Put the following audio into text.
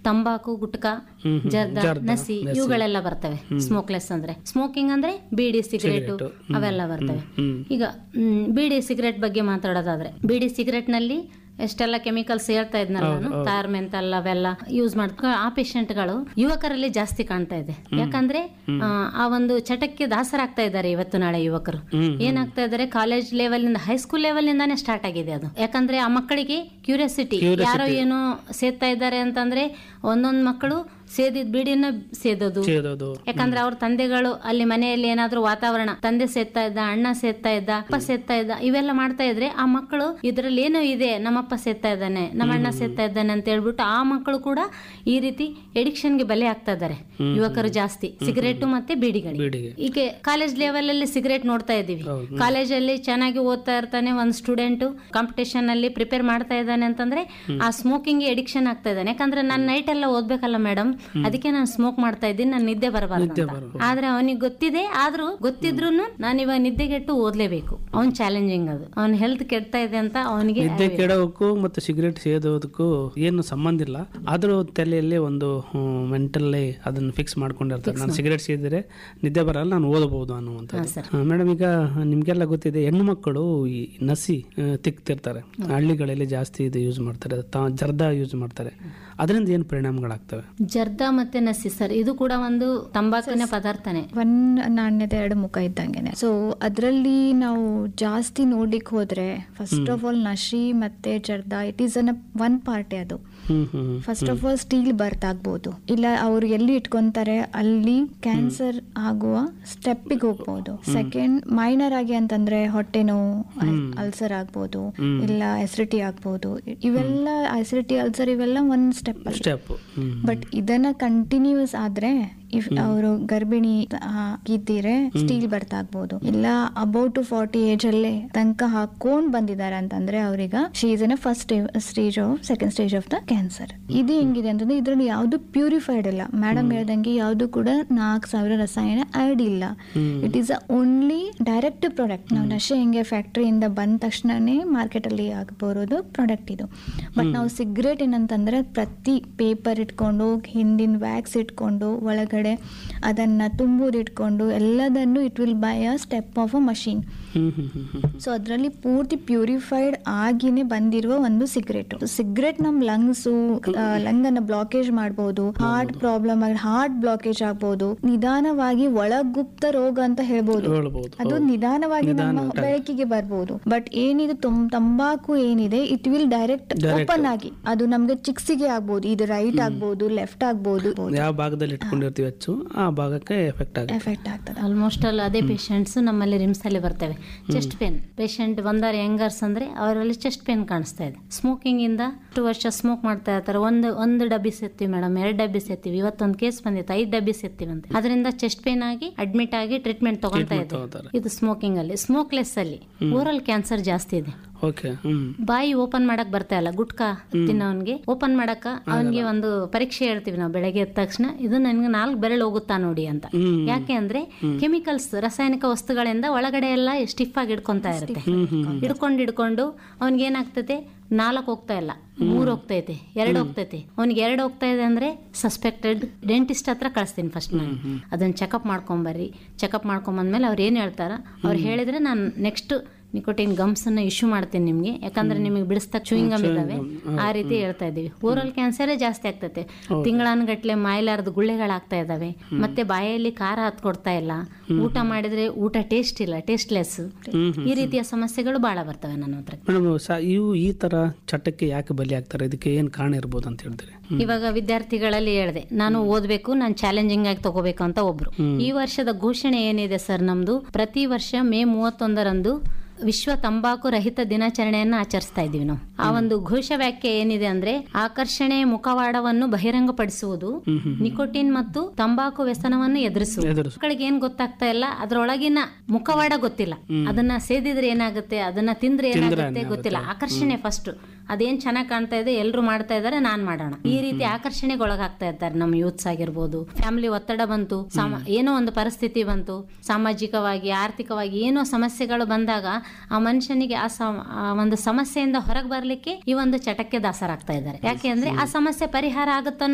ತಂಬಾಕು ಗುಟ್ಕಾ ಜರ್ದ ನಸಿ ಇವುಗಳೆಲ್ಲ ಬರ್ತವೆ ಸ್ಮೋಕ್ಲೆಸ್ ಅಂದ್ರೆ ಸ್ಮೋಕಿಂಗ್ ಅಂದ್ರೆ ಬೀಡಿ ಸಿಗರೇಟ್ ಅವೆಲ್ಲ ಬರ್ತವೆ ಈಗ ಮ್, ಬೀಡಿ ಸಿಗರೇಟ್ ಬಗ್ಗೆ ಮಾತಾಡೋದಾದ್ರೆ ಬೀಡಿ ಸಿಗರೇಟ್ ನಲ್ಲಿ ಎಷ್ಟೆಲ್ಲ ಕೆಮಿಕಲ್ಸ್ ಹೇಳ್ತಾ ಇದ್ನಲ್ಲ ನಾನು ತಾರ್ ಮೆಂತಲ್ ಅವೆಲ್ಲ ಯೂಸ್ ಮಾಡ್ಕೊ ಆ ಪೇಷಂಟ್ಗಳು ಯುವಕರಲ್ಲಿ ಜಾಸ್ತಿ ಕಾಣ್ತಾ ಇದೆ ಯಾಕಂದ್ರೆ ಆ, ಆ ಒಂದು ಚಟಕ್ಕೆ ದಾಸರಾಗ್ತಾ ಇದ್ದಾರೆ ಇವತ್ತು ನಾಳೆ ಯುವಕರು ಏನಾಗ್ತಾ ಇದ್ದಾರೆ ಕಾಲೇಜ್ ಲೆವೆಲ್ ನಿಂದ ಹೈಸ್ಕೂಲ್ ಲೆವೆಲ್ ನಿಂದಾನೇ ಸ್ಟಾರ್ಟ್ ಆಗಿದೆ ಅದು ಯಾಕಂದ್ರೆ ಆ ಮಕ್ಕಳಿಗೆ ಕ್ಯೂರಿಯಾಸಿಟಿ ಯಾರೋ ಏನೋ ಸೇದ್ತಾ ಇದ್ದಾರೆ ಅಂತಂದ್ರೆ ಒಂದೊಂದ್ ಮಕ್ಕಳು ಸೇದಿದ್ ಬೀಡಿನ ಸೇದೋದು ಸೇದೋದು ಯಾಕಂದ್ರೆ ಅವ್ರ ತಂದೆಗಳು ಅಲ್ಲಿ ಮನೆಯಲ್ಲಿ ಏನಾದ್ರೂ ವಾತಾವರಣ ತಂದೆ ಸೇದ್ತಾ ಇದ್ದ ಅಣ್ಣ ಸೇದ್ತಾ ಇದ್ದ ಅಪ್ಪ ಸೇದ್ತಾ ಇದ್ದ ಇವೆಲ್ಲ ಮಾಡ್ತಾ ಇದ್ರೆ ಆ ಮಕ್ಕಳು ಇದ್ರಲ್ಲಿ ಏನೋ ಇದೆ ನಮ್ಮಪ್ಪ ಸೇದ್ತಾ ಇದ್ದಾನೆ ನಮ್ಮ ಅಣ್ಣ ಸೇದ್ತಾ ಇದ್ದಾನೆ ಅಂತ ಹೇಳ್ಬಿಟ್ಟು ಆ ಮಕ್ಕಳು ಕೂಡ ಈ ರೀತಿ ಎಡಿಕ್ಷನ್ಗೆ ಬಲಿ ಆಗ್ತಾ ಇದ್ದಾರೆ ಯುವಕರು ಜಾಸ್ತಿ ಸಿಗರೇಟು ಮತ್ತೆ ಬೀಡಿಗಳು ಬೀಡಿಗೆ ಈಗ ಕಾಲೇಜ್ ಲೆವೆಲ್ ಅಲ್ಲಿ ಸಿಗರೇಟ್ ನೋಡ್ತಾ ಇದ್ದೀವಿ ಕಾಲೇಜಲ್ಲಿ ಚೆನ್ನಾಗಿ ಓದ್ತಾ ಇರ್ತಾನೆ ಒಂದು ಸ್ಟೂಡೆಂಟ್ ಕಾಂಪಿಟೇಷನ್ ಅಲ್ಲಿ ಪ್ರಿಪೇರ್ ಮಾಡ್ತಾ ಇದ್ದಾನೆ ಅಂತಂದ್ರೆ ಆ ಸ್ಮೋಕಿಂಗ್ ಎಡಿಕ್ಷನ್ ಆಗ್ತಾ ಇದ್ದಾನೆ ಯಾಕಂದ್ರೆ ನಾನು ನೈಟ್ ಎಲ್ಲ ಓದ್ಬೇಕಲ್ಲ ಮೇಡಮ್ ಅದಕ್ಕೆ ನಾನು ಸ್ಮೋಕ್ ಮಾಡ್ತಾ ಇದ್ದೀನಿ ನಾನು ನಿದ್ದೆ ಬರಬಾರ್ದು ಅಂತ. ಆದ್ರೆ ಅವನಿಗೆ ಗೊತ್ತಿದೆ ಆದ್ರೂ ಗೊತ್ತಿದ್ರು ನಾನು ಇವಾಗ ನಿದ್ದೆಗೆಟ್ಟು ಓದ್ಲೇಬೇಕು ಅವ್ನ್ ಚಾಲೆಂಜಿಂಗ್ ಅದು ಅವ್ನ ಹೆಲ್ತ್ ಕೆಡ್ತಾ ಇದೆ ಅಂತ ಅವನಿಗೆ ನಿದ್ದೆ ಕೆಡೋದಕ್ಕೂ ಮತ್ತು ಸಿಗರೇಟ್ ಸೇದೋದಕ್ಕೂ ಏನು ಸಂಬಂಧ ಇಲ್ಲ ಆದರೂ ತಲೆಯಲ್ಲಿ ಒಂದು ಮೆಂಟಲ್ಲಿ ಅದನ್ನು ಫಿಕ್ಸ್ ಮಾಡ್ಕೊಂಡಿರ್ತಾರೆ ನಾನು ಸಿಗರೇಟ್ ಸೇದಿದ್ರೆ ನಿದ್ದೆ ಬರಲ್ಲ ನಾನು ಓದಬಹುದು ಅನ್ನುವಂಥದ್ದು ಮೇಡಮ್ ಈಗ ನಿಮಗೆಲ್ಲ ಗೊತ್ತಿದೆ ಹೆಣ್ಣು ಮಕ್ಕಳು ಈ ನಸಿ ಆ, ತಿಕ್ತಿರ್ತಾರೆ ಹಳ್ಳಿಗಳಲ್ಲಿ ಜಾಸ್ತಿ ಇದು ಯೂಸ್ ಮಾಡ್ತಾರೆ ತ- ಜರ್ದ ಯೂಸ್ ಮಾಡ್ತಾರೆ ಅದರಿಂದ ಏನು ಪರಿಣಾಮಗಳಾಗ್ತವೆ ಜರ್ದ ಮತ್ತೆ ನಸಿ ಸರ್ ಇದು ಕೂಡ ಒಂದು ತಂಬಾಕಿನ ಪದಾರ್ಥನೇ ಒಂದ್ ನಾಣ್ಯದ ಎರಡು ಮುಖ ಇದ್ದಂಗೆನೆ ಸೊ ಅದರಲ್ಲಿ ನಾವು ಜಾಸ್ತಿ ನೋಡ್ಲಿಕ್ಕೆ ಹೋದ್ರೆ ಫಸ್ಟ್ ಆಫ್ ಆಲ್ ನಶಿ ಮತ್ತೆ ಜರ್ದ ಇಟ್ ಈಸ್ ಅನ್ ಒನ್ ಪಾರ್ಟೇ ಅದು hmm hmm first of all still birth ಆಗ್ಬೋದು ಇಲ್ಲ ಅವ್ರು ಎಲ್ಲಿ ಇಟ್ಕೊಂತಾರೆ ಅಲ್ಲಿ ಕ್ಯಾನ್ಸರ್ ಆಗುವ ಸ್ಟೆಪ್ಪಿಗೆ ಹೋಗ್ಬೋದು ಸೆಕೆಂಡ್ ಮೈನರ್ ಆಗಿ ಅಂತಂದ್ರೆ ಹೊಟ್ಟೆ ನೋವು ಅಲ್ಸರ್ ಆಗ್ಬೋದು ಇಲ್ಲ ಎಸಿಡಿಟಿ ಆಗ್ಬೋದು ಇವೆಲ್ಲ ಎಸಿಡಿಟಿ ಅಲ್ಸರ್ ಇವೆಲ್ಲ ಒಂದ್ ಸ್ಟೆಪ್ ಸ್ಟೆಪ್ ಹ್ಮ್ ಬಟ್ ಇದನ್ನ ಕಂಟಿನ್ಯೂಸ್ ಆದ್ರೆ ಇಫ್ ಅವರು ಗರ್ಭಿಣಿ ಆಗಿದ್ದೀರೆ ಸ್ಟೀಲ್ ಬರ್ತ್ ಆಗ್ಬೋದು ಇಲ್ಲ ಅಬೌಟ್ ಟು ಫಾರ್ಟಿ ಏಜ್ ಅಲ್ಲೇ ತನಕ ಹಾಕೊಂಡ್ ಬಂದಿದ್ದಾರೆ ಅಂತಂದ್ರೆ ಅವ್ರೀಗ she's in first stage of second stage of the cancer ಇದು ಹೆಂಗಿದೆ ಅಂತಂದ್ರೆ ಇದ್ರಲ್ಲಿ ಯಾವ್ದು ಪ್ಯೂರಿಫೈಡ್ ಇಲ್ಲ ಮೇಡಮ್ ಹೇಳ್ದಂಗೆ ಯಾವ್ದು ಕೂಡ ನಾಲ್ಕು ಸಾವಿರ ರಸಾಯನ ಆಡ್ ಇಲ್ಲ it is a only direct product ನಾವು ನಶೆ ಹೆಂಗೆ ಫ್ಯಾಕ್ಟ್ರಿಯಿಂದ ಬಂದ ತಕ್ಷಣನೇ ಮಾರ್ಕೆಟ್ ಅಲ್ಲಿ ಬರೋದು ಪ್ರಾಡಕ್ಟ್ ಇದು ಬಟ್ ನಾವು ಸಿಗರೇಟ್ ಏನಂತಂದ್ರೆ ಪ್ರತಿ ಪೇಪರ್ ಇಟ್ಕೊಂಡು ಹಿಂದಿನ ವ್ಯಾಕ್ಸ್ ಇಟ್ಕೊಂಡು ಒಳಗಡೆ ಅದನ್ನ ತುಂಬುದು ಇಟ್ಕೊಂಡು ಎಲ್ಲದನ್ನು it will by a step of a machine hmm hmm hmm hmm so ಅದರಲ್ಲಿ ಪೂರ್ತಿ ಪ್ಯೂರಿಫೈಡ್ ಆಗಿನೇ ಬಂದಿರುವ ಒಂದು ಸಿಗರೇಟ್ ಸಿಗರೇಟ್ ನಮ್ ಲಂಗ್ಸು ಲಂಗ್ ಅನ್ನ ಬ್ಲಾಕೇಜ್ ಮಾಡಬಹುದು ಹಾರ್ಟ್ ಪ್ರಾಬ್ಲಮ್ ಆಗಿ ಹಾರ್ಟ್ ಬ್ಲಾಕೇಜ್ ಆಗ್ಬಹುದು ನಿಧಾನವಾಗಿ ಒಳಗುಪ್ತ ರೋಗ ಅಂತ ಹೇಳ್ಬೋದು ಹೇಳ್ಬೋದು ಅದು ನಿಧಾನವಾಗಿ ನಮ್ಮ ಬೆಳಕಿಗೆ ಬರ್ಬೋದು ಬಟ್ ಏನಿದೆ ತುಂ- ತಂಬಾಕು ಏನಿದೆ ಇಟ್ ವಿಲ್ ಡೈರೆಕ್ಟ್ ಓಪನ್ ಆಗಿ ಅದು ನಮ್ಗೆ ಚಿಕ್ಸಿಗೆ ಆಗ್ಬೋದು ಇದು ರೈಟ್ ಆಗ್ಬೋದು ಲೆಫ್ಟ್ ಆಗ್ಬೋದು ಯಾವ ಭಾಗದಲ್ಲಿ ಇಟ್ಕೊಂಡಿರ್ತೀವಿ ಹೆಚ್ಚು ಆ ಭಾಗಕ್ಕೆ ಎಫೆಕ್ಟ್ ಆಗುತ್ತೆ ಎಫೆಕ್ಟ್ ಆಗ್ತದೆ ಆಲ್ಮೋಸ್ಟ್ ಅಲ್ಲಿ ಅದೇ ಪೇಷಂಟ್ಸ್ ನಮ್ಮಲ್ಲಿ ರಿಮ್ಸ್ ಅಲ್ಲಿ ಬರ್ತವೆ ಚೆಸ್ಟ್ ಪೇನ್ ಪೇಷಂಟ್ ಬಂದಾರೆ ಯಂಗರ್ಸ್ ಅಂದ್ರೆ ಅವರಲ್ಲಿ ಚೆಸ್ಟ್ ಪೇನ್ ಕಾಣಿಸ್ತಾ ಇದೆ ಸ್ಮೋಕಿಂಗ್ ಇಂದ ಎಷ್ಟು ವರ್ಷ ಸ್ಮೋಕ್ ಮಾಡ್ತಾ ಇರ್ತಾರೆ ಒಂದು ಒಂದು ಡಬ್ಬಿ ಸೇರ್ತೀವಿ ಮೇಡಮ್ ಎರಡು ಡಬ್ಬಿ ಸೇರ್ತೀವಿ ಇವತ್ತೊಂದು ಕೇಸ್ ಬಂದಿತ್ತು ಐದು ಡಬ್ಬಿ ಸೇರ್ತೀವಿ ಅಂತ ಅದರಿಂದ ಚೆಸ್ಟ್ ಪೇನ್ ಆಗಿ ಅಡ್ಮಿಟ್ ಆಗಿ ಟ್ರೀಟ್ಮೆಂಟ್ ತಗೊಳ್ತಾ ಇದೆ ತಗೋತಾರೆ. ಇದು ಸ್ಮೋಕಿಂಗ್ ಅಲ್ಲಿ ಸ್ಮೋಕ್ಲೆಸ್ ಅಲ್ಲಿ ಓರಲ್ ಕ್ಯಾನ್ಸರ್ ಜಾಸ್ತಿ ಇದೆ ಓಕೆ ಹ್ಮ್ ಬಾಯಿ ಓಪನ್ ಮಾಡಕ್ ಬರ್ತಾ ಇಲ್ಲ ಗುಟ್ಕಾ ತಿನ್ನೋನ್ಗೆ ಓಪನ್ ಮಾಡಕ ಅವನ್ಗೆ ಒಂದು ಪರೀಕ್ಷೆ ಹೇಳ್ತೀವಿ ನಾವು ಬೆಳಗ್ಗೆ ಎದ್ದ ತಕ್ಷಣ ಇದು ನನ್ಗೆ ನಾಲ್ಕು ಬೆರಳು ಹೋಗುತ್ತಾ ನೋಡಿ ಅಂತ ಯಾಕೆ ಅಂದ್ರೆ ಕೆಮಿಕಲ್ಸ್ ರಾಸಾಯನಿಕ ವಸ್ತುಗಳಿಂದ ಒಳಗಡೆ ಎಲ್ಲ ಸ್ಟಿಫ್ ಆಗಿ ಹಿಡ್ಕೊಂತಾ ಇರುತ್ತೆ ಹಿಡ್ಕೊಂಡು ಹಿಡ್ಕೊಂಡು ಅವನ್ಗೆ ಏನಾಗ್ತದೆ ನಾಲ್ಕು ಹೋಗ್ತಾ ಇಲ್ಲ ಮೂರ್ ಹೋಗ್ತೈತೆ ಎರಡು ಹೋಗ್ತೈತೆ ಅವ್ನಿಗೆ ಎರಡು ಹೋಗ್ತಾ ಇದೆ ಅಂದ್ರೆ ಸಸ್ಪೆಕ್ಟೆಡ್ ಡೆಂಟಿಸ್ಟ್ ಹತ್ರ ಕಳಿಸ್ತೀನಿ ಫಸ್ಟ್ ನಾನು ಅದನ್ನ ಚೆಕಪ್ ಮಾಡ್ಕೊಂಬರ್ರಿ ಚೆಕಪ್ ಮಾಡ್ಕೊಂಬಂದ್ಮೇಲೆ ಅವ್ರು ಏನ್ ಹೇಳ್ತಾರ ಅವ್ರು ಹೇಳಿದ್ರೆ ನಾನು ನೆಕ್ಸ್ಟ್ ನಿಕೋಟಿನ್ ಗಮ್ಸ್ ಅನ್ನ ಇಶ್ಯೂ ಮಾಡ್ತೀನಿ ನಿಮ್ಗೆ ಯಾಕಂದ್ರೆ ನಿಮಗೆ ಬಿಡಿಸ್ತಾ ಚೂಯಿಂಗ್ ಗಮ್ ಇದಾವೆ ಆ ರೀತಿ ಹೇಳ್ತಾ ಇದೀವಿ ಓರಲ್ ಕ್ಯಾನ್ಸರೇ ಜಾಸ್ತಿ ಆಗ್ತೈತೆ ತಿಂಗಳಾನ್ಗಟ್ಲೆ ಮಾಯ್ಲಾರ್ದು ಗುಳ್ಳೆಗಳಾಗ್ತಾ ಇದಾವೆ ಮತ್ತೆ ಬಾಯಲ್ಲಿ ಖಾರ ಹತ್ಕೊಡ್ತಾ ಇಲ್ಲ ಊಟ ಮಾಡಿದ್ರೆ ಊಟ ಟೇಸ್ಟ್ ಇಲ್ಲ ಟೇಸ್ಟ್ಲೆಸ್ ಈ ರೀತಿಯ ಸಮಸ್ಯೆಗಳು ಬಹಳ ಬರ್ತವೆ ನನ್ನ ಹತ್ರ ಮೇಡಮ್ ಸ ಇವು ಈ ತರ ಚಟಕ್ಕೆ ಯಾಕೆ ಬಲಿ ಆಗ್ತಾರೆ ಇದಕ್ಕೆ ಏನ್ ಕಾರಣ ಇರ್ಬೋದು ಅಂತ ಹೇಳ್ತೀರಿ ಇವಾಗ ವಿದ್ಯಾರ್ಥಿಗಳಲ್ಲಿ ಹೇಳಿದೆ ನಾನು ಓದ್ಬೇಕು ನಾನು ಚಾಲೆಂಜಿಂಗ್ ಆಗಿ ತಗೋಬೇಕು ಅಂತ ಒಬ್ರು ಈ ವರ್ಷದ ಘೋಷಣೆ ಏನಿದೆ ಸರ್ ನಮ್ದು ಪ್ರತಿ ವರ್ಷ ಮೇ ಮೂವತ್ತೊಂದರಂದು ವಿಶ್ವ ತಂಬಾಕು ರಹಿತ ದಿನಾಚರಣೆಯನ್ನ ಆಚರಿಸ್ತಾ ಇದೀವಿ ನಾವು ಆ ಒಂದು ಘೋಷ ವ್ಯಾಖ್ಯೆ ಏನಿದೆ ಅಂದ್ರೆ ಆಕರ್ಷಣೆ ಮುಖವಾಡವನ್ನು ಬಹಿರಂಗಪಡಿಸುವುದು ನಿಕೋಟಿನ್ ಮತ್ತು ತಂಬಾಕು ವ್ಯಸನವನ್ನು ಎದುರಿಸುವುದು ಎದುರಿಸು ಮಕ್ಕಳಿಗೆ ಏನ್ ಗೊತ್ತಾಗ್ತಾ ಇಲ್ಲ ಅದ್ರೊಳಗಿನ ಮುಖವಾಡ ಗೊತ್ತಿಲ್ಲ ಅದನ್ನ ಸೇದಿದ್ರೆ ಏನಾಗುತ್ತೆ ಅದನ್ನ ತಿಂದ್ರೆ ಏನಾಗುತ್ತೆ ಗೊತ್ತಿಲ್ಲ ಆಕರ್ಷಣೆ ಫಸ್ಟ್ ಅದೇನ್ ಚೆನ್ನಾಗ್ ಕಾಣ್ತಾ ಇದೆ ಎಲ್ರು ಮಾಡ್ತಾ ಇದಾರೆ ನಾನ್ ಮಾಡೋಣ ಈ ರೀತಿ ಆಕರ್ಷಣೆಗೆ ಒಳಗಾಗ್ತಾ ಇದ್ದಾರೆ ನಮ್ಮ ಯೂತ್ಸ್ ಆಗಿರ್ಬೋದು ಫ್ಯಾಮಿಲಿ ಒತ್ತಡ ಬಂತು ಸಾಮ- ಏನೋ ಒಂದು ಪರಿಸ್ಥಿತಿ ಬಂತು ಸಾಮಾಜಿಕವಾಗಿ ಆರ್ಥಿಕವಾಗಿ ಏನೋ ಸಮಸ್ಯೆಗಳು ಬಂದಾಗ ಆ ಮನುಷ್ಯನಿಗೆ ಆ ಸಮ- ಆ ಒಂದು ಸಮಸ್ಯೆಯಿಂದ ಹೊರಗೆ ಬರ್ಲಿಕ್ಕೆ ಈ ಒಂದು ಚಟಕ್ಕೆ ದಾಸರಾಗ್ತಾ ಇದ್ದಾರೆ ಯಾಕೆ ಅಂದ್ರೆ ಆ ಸಮಸ್ಯೆ ಪರಿಹಾರ ಆಗುತ್ತನ್ನೋ